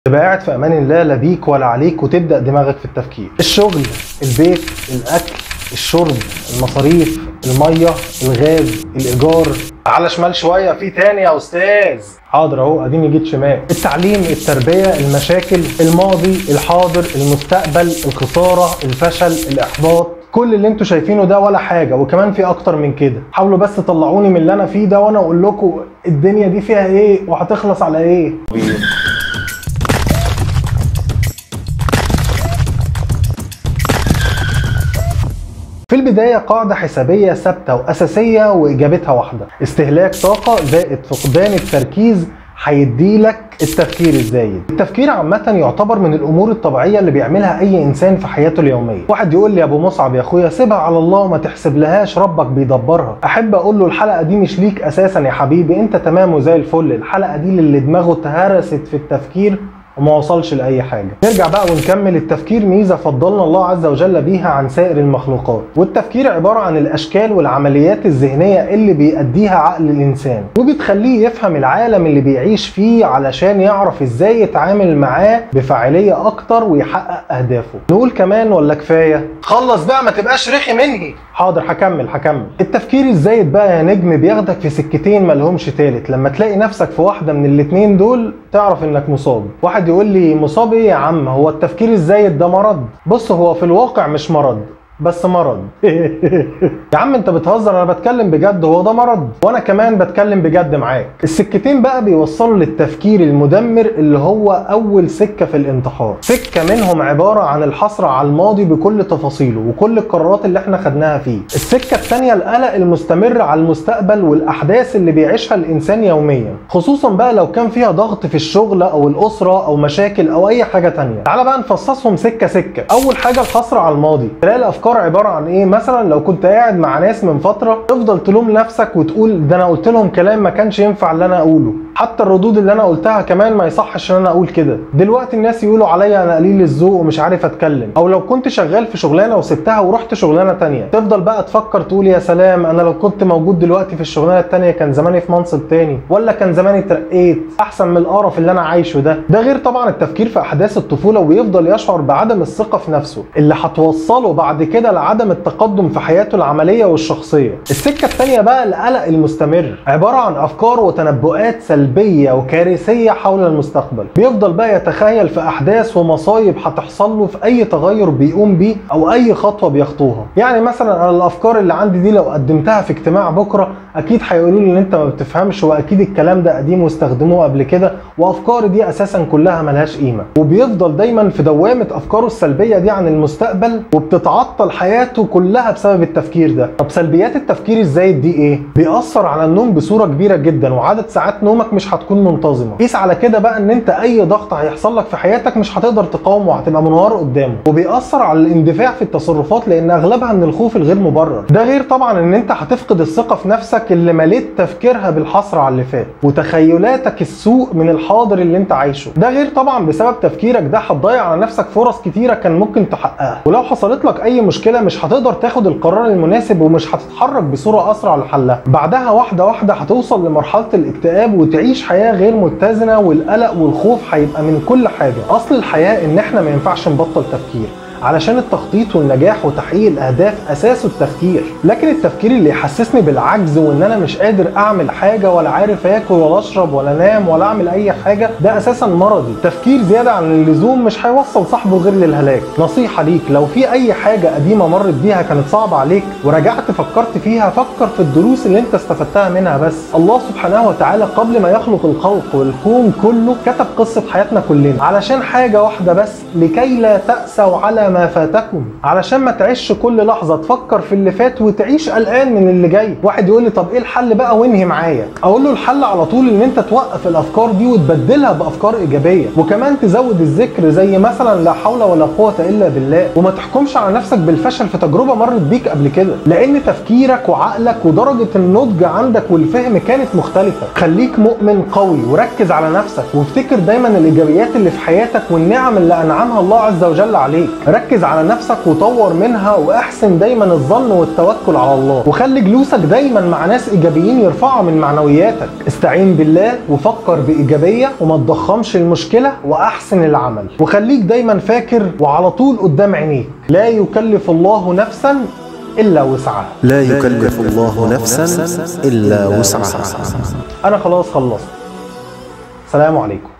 تبقى قاعد في امان الله لا بيك ولا عليك وتبدا دماغك في التفكير الشغل البيت الاكل الشرب المصاريف الميه الغاز الايجار على شمال شويه في تاني يا استاذ حاضر اهو اديني جيت شمال التعليم التربيه المشاكل الماضي الحاضر المستقبل الخساره الفشل الاحباط كل اللي انتوا شايفينه ده ولا حاجه وكمان في اكتر من كده حاولوا بس تطلعوني من اللي انا فيه ده وانا اقول لكم الدنيا دي فيها ايه وهتخلص على ايه في البداية قاعدة حسابية ثابتة وأساسية وإجابتها واحدة استهلاك طاقة زائد فقدان التركيز هيديلك التفكير الزايد التفكير عامة يعتبر من الأمور الطبيعية اللي بيعملها أي إنسان في حياته اليومية واحد يقول لي يا أبو مصعب يا أخويا سيبها على الله وما تحسب لهاش ربك بيدبرها أحب أقول له الحلقة دي مش ليك أساسا يا حبيبي أنت تمام وزي الفل الحلقة دي للي دماغه اتهرست في التفكير وما وصلش لاي حاجه نرجع بقى ونكمل التفكير ميزه فضلنا الله عز وجل بيها عن سائر المخلوقات والتفكير عباره عن الاشكال والعمليات الذهنيه اللي بيأديها عقل الانسان وبتخليه يفهم العالم اللي بيعيش فيه علشان يعرف ازاي يتعامل معاه بفاعليه اكتر ويحقق اهدافه نقول كمان ولا كفايه خلص بقى ما تبقاش رخي منهي حاضر هكمل هكمل التفكير الزايد بقى يا نجم بياخدك في سكتين ملهمش تالت لما تلاقي نفسك في واحده من الاتنين دول تعرف انك مصاب واحد يقول لي مصاب ايه يا عم هو التفكير الزايد ده مرض بص هو في الواقع مش مرض بس مرض يا عم انت بتهزر انا بتكلم بجد هو ده مرض وانا كمان بتكلم بجد معاك السكتين بقى بيوصلوا للتفكير المدمر اللي هو اول سكه في الانتحار سكه منهم عباره عن الحصر على الماضي بكل تفاصيله وكل القرارات اللي احنا خدناها فيه السكه الثانيه القلق المستمر على المستقبل والاحداث اللي بيعيشها الانسان يوميا خصوصا بقى لو كان فيها ضغط في الشغل او الاسره او مشاكل او اي حاجه تانية تعال بقى نفصصهم سكه سكه اول حاجه الحصر على الماضي تلاقي الافكار عباره عن ايه مثلا لو كنت قاعد مع ناس من فتره تفضل تلوم نفسك وتقول ده انا قلت لهم كلام ما كانش ينفع اللي انا اقوله حتى الردود اللي انا قلتها كمان ما يصحش ان انا اقول كده دلوقتي الناس يقولوا عليا انا قليل الذوق ومش عارف اتكلم او لو كنت شغال في شغلانه وسبتها ورحت شغلانه تانية تفضل بقى تفكر تقول يا سلام انا لو كنت موجود دلوقتي في الشغلانه التانية كان زماني في منصب تاني ولا كان زماني اترقيت احسن من القرف اللي انا عايشه ده ده غير طبعا التفكير في احداث الطفوله ويفضل يشعر بعدم الثقه في نفسه اللي هتوصله بعد كده لعدم التقدم في حياته العمليه والشخصيه السكه الثانيه بقى القلق المستمر عباره عن افكار وتنبؤات سلبيه وكارثيه حول المستقبل بيفضل بقى يتخيل في احداث ومصايب هتحصل له في اي تغير بيقوم بيه او اي خطوه بيخطوها يعني مثلا انا الافكار اللي عندي دي لو قدمتها في اجتماع بكره اكيد هيقولوا لي ان انت ما بتفهمش واكيد الكلام ده قديم واستخدموه قبل كده وافكاري دي اساسا كلها ملهاش قيمه وبيفضل دايما في دوامه افكاره السلبيه دي عن المستقبل وبتتعطل حياته كلها بسبب التفكير ده طب سلبيات التفكير الزايد دي ايه بيأثر على النوم بصوره كبيره جدا وعدد ساعات نومك مش هتكون منتظمه قيس على كده بقى ان انت اي ضغط هيحصل لك في حياتك مش هتقدر تقاومه وهتبقى منهار قدامه وبيأثر على الاندفاع في التصرفات لان اغلبها من الخوف الغير مبرر ده غير طبعا ان انت هتفقد الثقه في نفسك اللي مليت تفكيرها بالحصر على اللي فات وتخيلاتك السوء من الحاضر اللي انت عايشه ده غير طبعا بسبب تفكيرك ده هتضيع على نفسك فرص كتيره كان ممكن تحققها ولو حصلت لك اي مشكله مش هتقدر تاخد القرار المناسب ومش هتتحرك بصوره اسرع لحلها بعدها واحده واحده هتوصل لمرحله الاكتئاب وتعيش حياه غير متزنه والقلق والخوف هيبقى من كل حاجه اصل الحياه ان احنا ما ينفعش نبطل تفكير علشان التخطيط والنجاح وتحقيق الاهداف اساسه التفكير لكن التفكير اللي يحسسني بالعجز وان انا مش قادر اعمل حاجه ولا عارف اكل ولا اشرب ولا انام ولا اعمل اي حاجه ده اساسا مرضي تفكير زياده عن اللزوم مش هيوصل صاحبه غير للهلاك نصيحه ليك لو في اي حاجه قديمه مرت بيها كانت صعبه عليك ورجعت فكرت فيها فكر في الدروس اللي انت استفدتها منها بس الله سبحانه وتعالى قبل ما يخلق الخلق والكون كله كتب قصه حياتنا كلنا علشان حاجه واحده بس لكي لا تأسوا على ما فاتكم علشان ما تعيش كل لحظه تفكر في اللي فات وتعيش قلقان من اللي جاي واحد يقول لي طب ايه الحل بقى وانهي معايا اقول له الحل على طول ان انت توقف الافكار دي وتبدلها بافكار ايجابيه وكمان تزود الذكر زي مثلا لا حول ولا قوه الا بالله وما تحكمش على نفسك بالفشل في تجربه مرت بيك قبل كده لان تفكيرك وعقلك ودرجه النضج عندك والفهم كانت مختلفه خليك مؤمن قوي وركز على نفسك وافتكر دايما الايجابيات اللي في حياتك والنعم اللي انعمها الله عز وجل عليك ركز على نفسك وطور منها واحسن دايما الظن والتوكل على الله وخلي جلوسك دايما مع ناس ايجابيين يرفعوا من معنوياتك استعين بالله وفكر بايجابيه وما تضخمش المشكله واحسن العمل وخليك دايما فاكر وعلى طول قدام عينيك لا يكلف الله نفسا الا وسعها لا يكلف الله نفسا إلا وسعها انا خلاص خلصت سلام عليكم